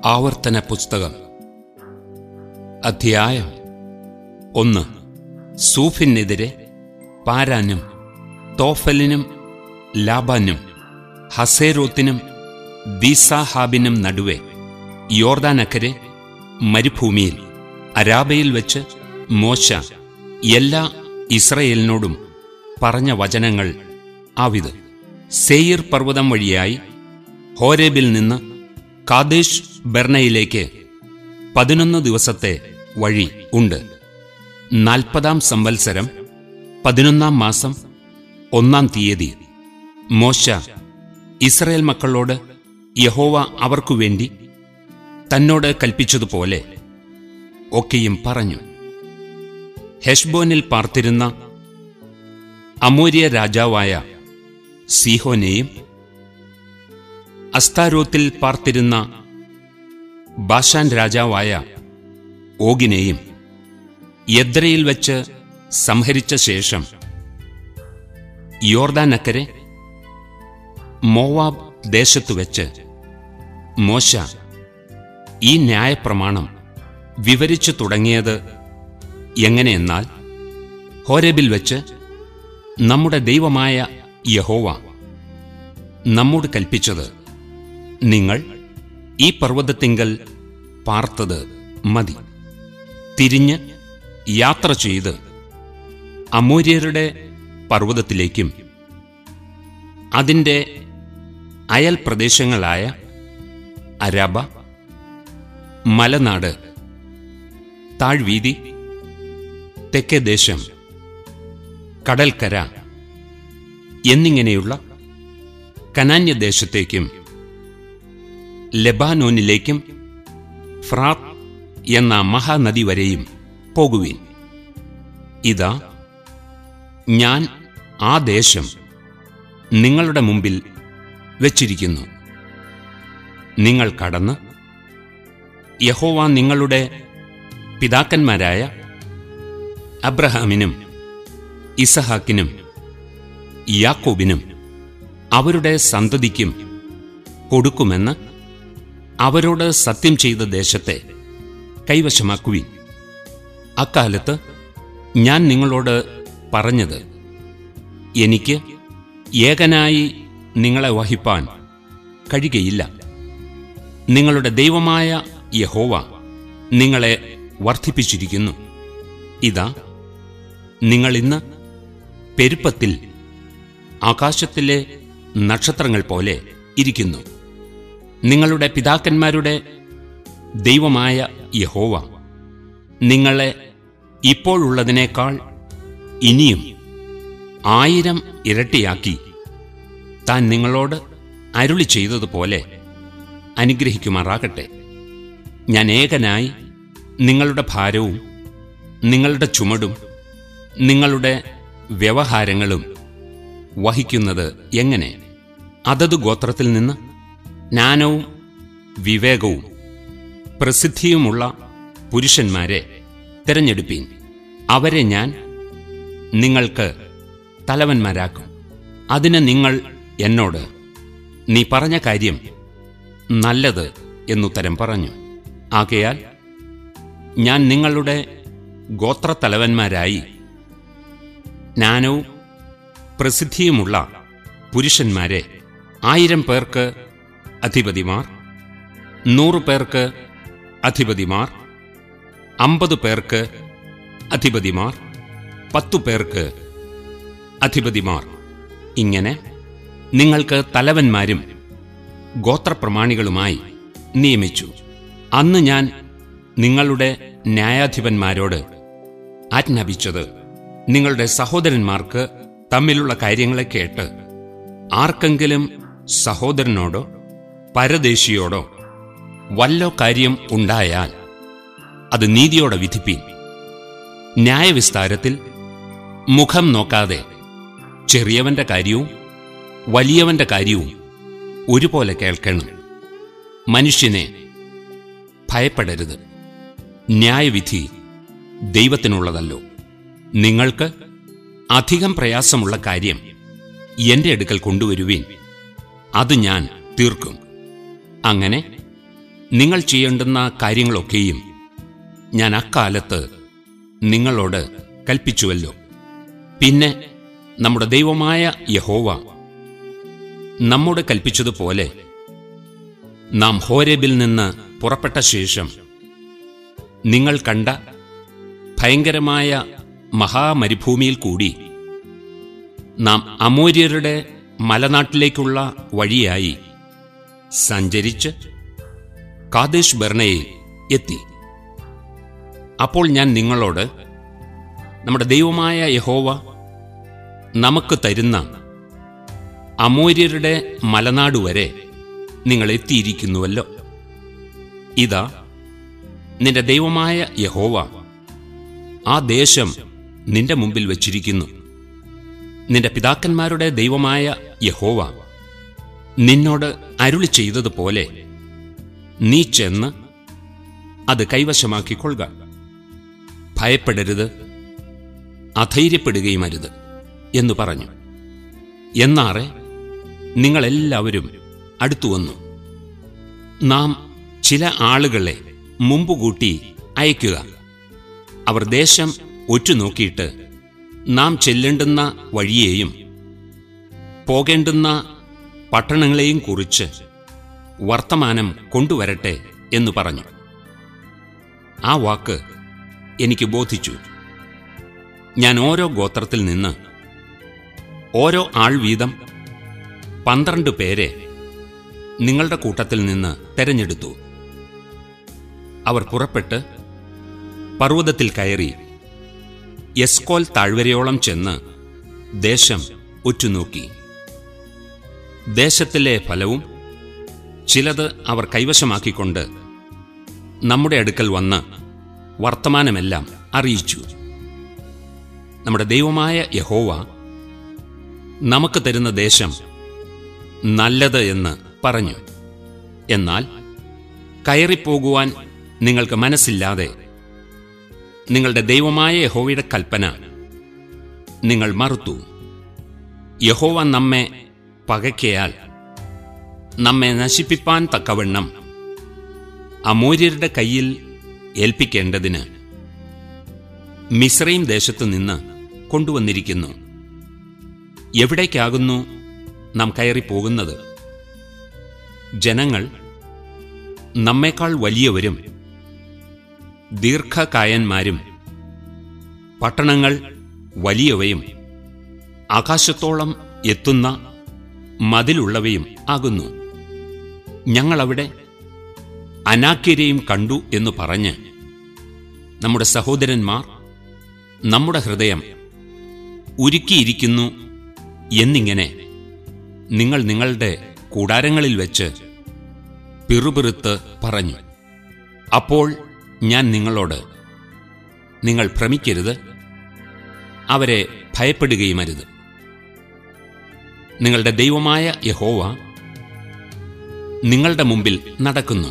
ആവർത്തന പുസ്തകം അധ്യായം ഒന്ന് സൂഫിനെതിരെ പാരാനും തോഫലിനും ലാബാനും ഹസേരോത്തിനും ദീസാഹാബിനും നടുവെ യോർദാനക്കരെ മരുഭൂമിയിൽ അരാബയിൽ വെച്ച് മോശ എല്ലാ ഇസ്രയേലിനോടും പറഞ്ഞ വചനങ്ങൾ ആവിത് സെയിർ പർവ്വതം വഴിയായി ഹോരേബിൽ നിന്ന് കാദേശ് ബെർണയിലേക്ക് പതിനൊന്ന് ദിവസത്തെ വഴി ഉണ്ട് നാൽപ്പതാം സംവത്സരം പതിനൊന്നാം മാസം ഒന്നാം തീയതി മോശ ഇസ്രയേൽ മക്കളോട് യഹോവ അവർക്കു വേണ്ടി തന്നോട് കൽപ്പിച്ചതുപോലെ ഒക്കെയും പറഞ്ഞു ഹെഷ്ബോനിൽ പാർത്തിരുന്ന അമൂര്യ രാജാവായ സീഹോനെയും അസ്താരോത്തിൽ പാർത്തിരുന്ന ബാഷാൻ രാജാവായ ഓഗിനെയും യദ്രയിൽ വെച്ച് സംഹരിച്ച ശേഷം യോർദാനക്കരെ മോവാബ് ദേശത്തു വെച്ച് മോശ ഈ ന്യായപ്രമാണം വിവരിച്ചു തുടങ്ങിയത് എങ്ങനെയെന്നാൽ ഹോരബിൽ വെച്ച് നമ്മുടെ ദൈവമായ യഹോവ നമ്മോട് കൽപ്പിച്ചത് നിങ്ങൾ ഈ പർവ്വതത്തിങ്കൽ പാർത്തത് മതി തിരിഞ്ഞ് യാത്ര ചെയ്ത് അമൂര്യരുടെ പർവ്വതത്തിലേക്കും അതിൻ്റെ അയൽ പ്രദേശങ്ങളായ അരാബ മലനാട് താഴ്വീതി തെക്കേ ദേശം കടൽക്കര എന്നിങ്ങനെയുള്ള കനാന്യദേശത്തേക്കും ലെബാനോനിലേക്കും ഫ്രാത്ത് എന്ന മഹാനദി വരെയും പോകുവിൻ ഇതാ ഞാൻ ആ ദേശം നിങ്ങളുടെ മുമ്പിൽ വച്ചിരിക്കുന്നു നിങ്ങൾ കടന്ന് യഹോവ നിങ്ങളുടെ പിതാക്കന്മാരായ അബ്രഹാമിനും ഇസഹാക്കിനും യാക്കോബിനും അവരുടെ സന്തതിക്കും കൊടുക്കുമെന്ന് അവരോട് സത്യം ചെയ്ത ദേശത്തെ കൈവശമാക്കുവിൻ അക്കാലത്ത് ഞാൻ നിങ്ങളോട് പറഞ്ഞത് എനിക്ക് ഏകനായി നിങ്ങളെ വഹിപ്പാൻ കഴിയുകയില്ല നിങ്ങളുടെ ദൈവമായ യഹോവ നിങ്ങളെ വർദ്ധിപ്പിച്ചിരിക്കുന്നു ഇതാ നിങ്ങൾ ഇന്ന് പെരുപ്പത്തിൽ ആകാശത്തിലെ നക്ഷത്രങ്ങൾ പോലെ ഇരിക്കുന്നു നിങ്ങളുടെ പിതാക്കന്മാരുടെ ദൈവമായ യഹോവ നിങ്ങളെ ഇപ്പോഴുള്ളതിനേക്കാൾ ഇനിയും ആയിരം ഇരട്ടിയാക്കി താൻ നിങ്ങളോട് അരുളി ചെയ്തതുപോലെ അനുഗ്രഹിക്കുമാറാകട്ടെ ഞാൻ ഏകനായി നിങ്ങളുടെ ഭാരവും നിങ്ങളുടെ ചുമടും നിങ്ങളുടെ വ്യവഹാരങ്ങളും വഹിക്കുന്നത് എങ്ങനെ അതത് ഗോത്രത്തിൽ നിന്ന് ജ്ഞാനവും വിവേകവും പ്രസിദ്ധിയുമുള്ള പുരുഷന്മാരെ തിരഞ്ഞെടുപ്പീൻ അവരെ ഞാൻ നിങ്ങൾക്ക് തലവന്മാരാക്കും അതിന് നിങ്ങൾ എന്നോട് നീ പറഞ്ഞ കാര്യം നല്ലത് എന്നുത്തരം പറഞ്ഞു ആകയാൽ ഞാൻ നിങ്ങളുടെ ഗോത്രത്തലവന്മാരായി ജ്ഞാനവും പ്രസിദ്ധിയുമുള്ള പുരുഷന്മാരെ ആയിരം പേർക്ക് അധിപതിമാർ നൂറു പേർക്ക് അധിപതിമാർ അമ്പത് പേർക്ക് അധിപതിമാർ പത്തു പേർക്ക് അധിപതിമാർ ഇങ്ങനെ നിങ്ങൾക്ക് തലവന്മാരും ഗോത്രപ്രമാണികളുമായി നിയമിച്ചു അന്ന് ഞാൻ നിങ്ങളുടെ ന്യായാധിപന്മാരോട് ആജ്ഞാപിച്ചത് നിങ്ങളുടെ സഹോദരന്മാർക്ക് തമ്മിലുള്ള കാര്യങ്ങളെ കേട്ട് ആർക്കെങ്കിലും സഹോദരനോടോ പരദേശിയോടോ വല്ലോ കാര്യം ഉണ്ടായാൽ അത് നീതിയോടെ വിധിപ്പീൻ ന്യായവിസ്താരത്തിൽ മുഖം നോക്കാതെ ചെറിയവന്റെ കാര്യവും വലിയവന്റെ കാര്യവും ഒരുപോലെ കേൾക്കണം മനുഷ്യനെ ഭയപ്പെടരുത് ന്യായവിധി ദൈവത്തിനുള്ളതല്ലോ നിങ്ങൾക്ക് അധികം പ്രയാസമുള്ള കാര്യം എന്റെ അടുക്കൽ കൊണ്ടുവരുവീൻ അത് ഞാൻ തീർക്കും അങ്ങനെ നിങ്ങൾ ചെയ്യേണ്ടുന്ന കാര്യങ്ങളൊക്കെയും ഞാൻ അക്കാലത്ത് നിങ്ങളോട് കൽപ്പിച്ചുവല്ലോ പിന്നെ നമ്മുടെ ദൈവമായ യഹോവ നമ്മോട് കൽപ്പിച്ചതുപോലെ നാം ഹോരേബിൽ നിന്ന് പുറപ്പെട്ട ശേഷം നിങ്ങൾ കണ്ട ഭയങ്കരമായ മഹാമരുഭൂമിയിൽ കൂടി നാം അമൂര്യരുടെ മലനാട്ടിലേക്കുള്ള വഴിയായി സഞ്ചരിച്ച് കാദേശ് ബർണയിൽ എത്തി അപ്പോൾ ഞാൻ നിങ്ങളോട് നമ്മുടെ ദൈവമായ യഹോവ നമുക്ക് തരുന്ന അമൂര്യരുടെ മലനാട് വരെ നിങ്ങൾ എത്തിയിരിക്കുന്നുവല്ലോ ഇതാ നിന്റെ ദൈവമായ യഹോവ ആ ദേശം നിന്റെ മുമ്പിൽ വച്ചിരിക്കുന്നു നിന്റെ പിതാക്കന്മാരുടെ ദൈവമായ യഹോവ നിന്നോട് അരുളി ചെയ്തതുപോലെ നീ ചെന്ന് അത് കൈവശമാക്കിക്കൊള്ളുക ഭയപ്പെടരുത് അധൈര്യപ്പെടുകയും അരുത് എന്നു പറഞ്ഞു എന്നാറെ നിങ്ങളെല്ലാവരും അടുത്തു വന്നു നാം ചില ആളുകളെ മുമ്പുകൂട്ടി അയക്കുക അവർ ദേശം ഒറ്റുനോക്കിയിട്ട് നാം ചെല്ലേണ്ടുന്ന വഴിയെയും പോകേണ്ടുന്ന പട്ടണങ്ങളെയും കുറിച്ച് വർത്തമാനം കൊണ്ടുവരട്ടെ എന്നു പറഞ്ഞു ആ വാക്ക് എനിക്ക് ബോധിച്ചു ഞാൻ ഓരോ ഗോത്രത്തിൽ നിന്ന് ഓരോ ആൾ വീതം പന്ത്രണ്ട് പേരെ നിങ്ങളുടെ കൂട്ടത്തിൽ നിന്ന് തെരഞ്ഞെടുത്തു അവർ പുറപ്പെട്ട് പർവ്വതത്തിൽ കയറി എസ്കോൽ താഴ്വരയോളം ചെന്ന് ദേശം ഒറ്റുനോക്കി ദേശത്തിലെ ഫലവും ചിലത് അവർ കൈവശമാക്കിക്കൊണ്ട് നമ്മുടെ അടുക്കൽ വന്ന് വർത്തമാനമെല്ലാം അറിയിച്ചു നമ്മുടെ ദൈവമായ യഹോവ നമുക്ക് തരുന്ന ദേശം നല്ലത് എന്ന് പറഞ്ഞു എന്നാൽ കയറിപ്പോകുവാൻ നിങ്ങൾക്ക് മനസ്സില്ലാതെ നിങ്ങളുടെ ദൈവമായ യഹോവയുടെ കൽപ്പന നിങ്ങൾ മറുത്തു യഹോവ നമ്മെ പകയ്ക്കയാൽ നമ്മെ നശിപ്പിപ്പാൻ തക്കവണ്ണം അമൂര്യരുടെ കയ്യിൽ ഏൽപ്പിക്കേണ്ടതിന് മിശ്രയും ദേശത്തു നിന്ന് കൊണ്ടുവന്നിരിക്കുന്നു എവിടേക്കാകുന്നു നാം കയറിപ്പോകുന്നത് ജനങ്ങൾ നമ്മേക്കാൾ വലിയവരും ദീർഘകായന്മാരും പട്ടണങ്ങൾ വലിയവയും ആകാശത്തോളം എത്തുന്ന മതിലുള്ളവയും ആകുന്നു ഞങ്ങളവിടെ അനാക്യരെയും കണ്ടു എന്ന് പറഞ്ഞ് നമ്മുടെ സഹോദരന്മാർ നമ്മുടെ ഹൃദയം ഉരുക്കിയിരിക്കുന്നു എന്നിങ്ങനെ നിങ്ങൾ നിങ്ങളുടെ കൂടാരങ്ങളിൽ വെച്ച് പിറുപിറുത്ത് പറഞ്ഞു അപ്പോൾ ഞാൻ നിങ്ങളോട് നിങ്ങൾ ഭ്രമിക്കരുത് അവരെ ഭയപ്പെടുകയും അരുത് നിങ്ങളുടെ ദൈവമായ യഹോവ നിങ്ങളുടെ മുമ്പിൽ നടക്കുന്നു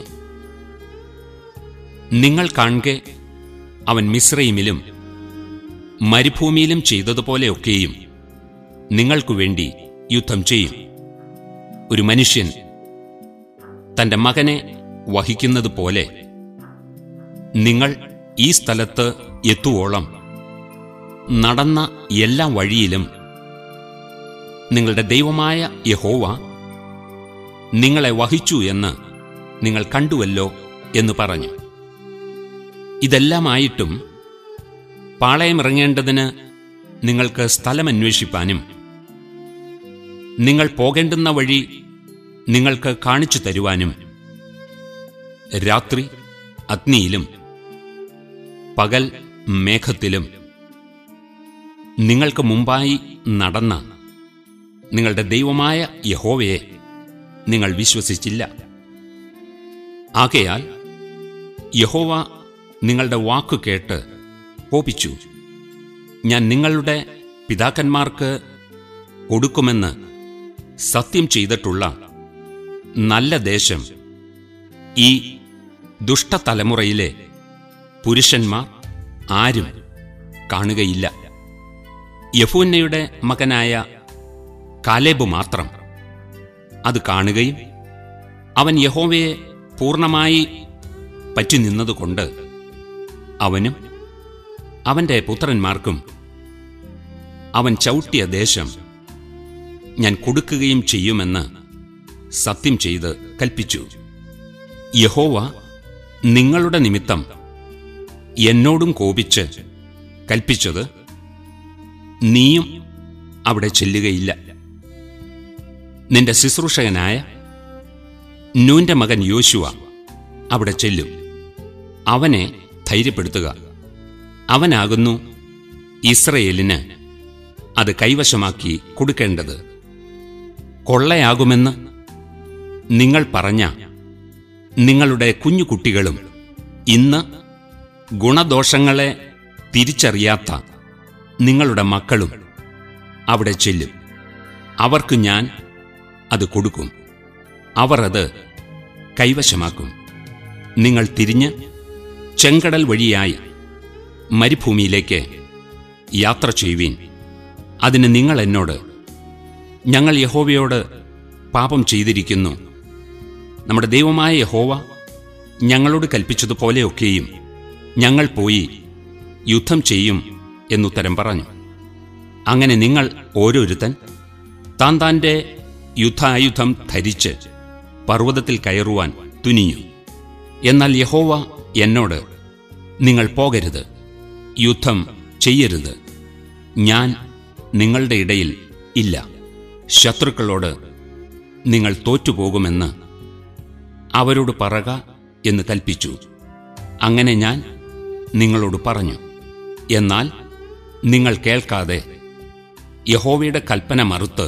നിങ്ങൾ കാണെ അവൻ മിശ്രയിമിലും മരുഭൂമിയിലും ചെയ്തതുപോലെയൊക്കെയും നിങ്ങൾക്കു വേണ്ടി യുദ്ധം ചെയ്യും ഒരു മനുഷ്യൻ തന്റെ മകനെ വഹിക്കുന്നത് പോലെ നിങ്ങൾ ഈ സ്ഥലത്ത് എത്തുവോളം നടന്ന എല്ലാ വഴിയിലും നിങ്ങളുടെ ദൈവമായ യഹോവ നിങ്ങളെ വഹിച്ചു എന്ന് നിങ്ങൾ കണ്ടുവല്ലോ എന്ന് പറഞ്ഞു ഇതെല്ലാമായിട്ടും പാളയമിറങ്ങേണ്ടതിന് നിങ്ങൾക്ക് സ്ഥലമന്വേഷിപ്പാനും നിങ്ങൾ പോകേണ്ടുന്ന വഴി നിങ്ങൾക്ക് കാണിച്ചു തരുവാനും രാത്രി അഗ്നിയിലും പകൽ മേഘത്തിലും നിങ്ങൾക്ക് മുമ്പായി നടന്ന നിങ്ങളുടെ ദൈവമായ യഹോവയെ നിങ്ങൾ വിശ്വസിച്ചില്ല ആകയാൽ യഹോവ നിങ്ങളുടെ വാക്കു കേട്ട് കോപിച്ചു ഞാൻ നിങ്ങളുടെ പിതാക്കന്മാർക്ക് കൊടുക്കുമെന്ന് സത്യം ചെയ്തിട്ടുള്ള നല്ല ദേശം ഈ ദുഷ്ടതലമുറയിലെ പുരുഷന്മാർ ആരും കാണുകയില്ല യഫൂന്നയുടെ മകനായ കാലേബ് മാത്രം അത് കാണുകയും അവൻ യഹോവയെ പൂർണ്ണമായി പറ്റി നിന്നതുകൊണ്ട് അവനും അവന്റെ പുത്രന്മാർക്കും അവൻ ചവിട്ടിയ ദേശം ഞാൻ കൊടുക്കുകയും ചെയ്യുമെന്ന് സത്യം ചെയ്ത് കൽപ്പിച്ചു യഹോവ നിങ്ങളുടെ നിമിത്തം എന്നോടും കോപിച്ച് കൽപ്പിച്ചത് നീയും അവിടെ ചെല്ലുകയില്ല നിന്റെ ശുശ്രൂഷകനായ നൂന്റെ മകൻ യോശുവ അവിടെ ചെല്ലും അവനെ ധൈര്യപ്പെടുത്തുക അവനാകുന്നു ഇസ്രയേലിന് അത് കൈവശമാക്കി കൊടുക്കേണ്ടത് കൊള്ളയാകുമെന്ന് നിങ്ങൾ പറഞ്ഞ നിങ്ങളുടെ കുഞ്ഞു കുട്ടികളും ഇന്ന് ഗുണദോഷങ്ങളെ തിരിച്ചറിയാത്ത നിങ്ങളുടെ മക്കളും അവിടെ ചെല്ലും അവർക്ക് ഞാൻ അത് കൊടുക്കും അവർ അത് കൈവശമാക്കും നിങ്ങൾ തിരിഞ്ഞ് ചെങ്കടൽ വഴിയായി മരുഭൂമിയിലേക്ക് യാത്ര ചെയ്യുവീൻ അതിന് നിങ്ങൾ എന്നോട് ഞങ്ങൾ യഹോവയോട് പാപം ചെയ്തിരിക്കുന്നു നമ്മുടെ ദൈവമായ യഹോവ ഞങ്ങളോട് കൽപ്പിച്ചതുപോലെയൊക്കെയും ഞങ്ങൾ പോയി യുദ്ധം ചെയ്യും എന്നുത്തരം പറഞ്ഞു അങ്ങനെ നിങ്ങൾ ഓരോരുത്തൻ താൻ താൻ്റെ യുദ്ധായുധം ധരിച്ച് പർവ്വതത്തിൽ കയറുവാൻ തുനിഞ്ഞു എന്നാൽ യഹോവ എന്നോട് നിങ്ങൾ പോകരുത് യുദ്ധം ചെയ്യരുത് ഞാൻ നിങ്ങളുടെ ഇടയിൽ ഇല്ല ശത്രുക്കളോട് നിങ്ങൾ തോറ്റുപോകുമെന്ന് അവരോട് പറക എന്ന് കൽപ്പിച്ചു അങ്ങനെ ഞാൻ നിങ്ങളോട് പറഞ്ഞു എന്നാൽ നിങ്ങൾ കേൾക്കാതെ യഹോവയുടെ കൽപ്പന മറുത്ത്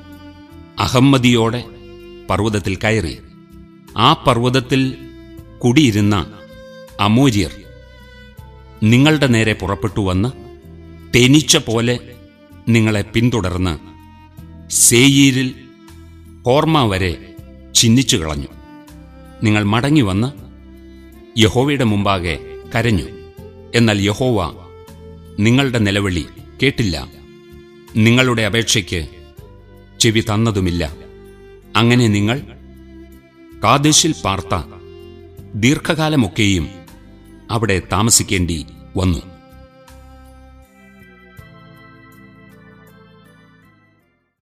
അഹമ്മദിയോടെ പർവ്വതത്തിൽ കയറി ആ പർവ്വതത്തിൽ കുടിയിരുന്ന അമൂര്യർ നിങ്ങളുടെ നേരെ പുറപ്പെട്ടു വന്ന് തേനീച്ച പോലെ നിങ്ങളെ പിന്തുടർന്ന് സേയീരിൽ ഹോർമ വരെ ചിഹ്നിച്ചു കളഞ്ഞു നിങ്ങൾ മടങ്ങി വന്ന് യഹോവയുടെ മുമ്പാകെ കരഞ്ഞു എന്നാൽ യഹോവ നിങ്ങളുടെ നിലവിളി കേട്ടില്ല നിങ്ങളുടെ അപേക്ഷയ്ക്ക് ചെവി തന്നതുമില്ല അങ്ങനെ നിങ്ങൾ കാദേശിൽ പാർത്ത ദീർഘകാലമൊക്കെയും അവിടെ താമസിക്കേണ്ടി വന്നു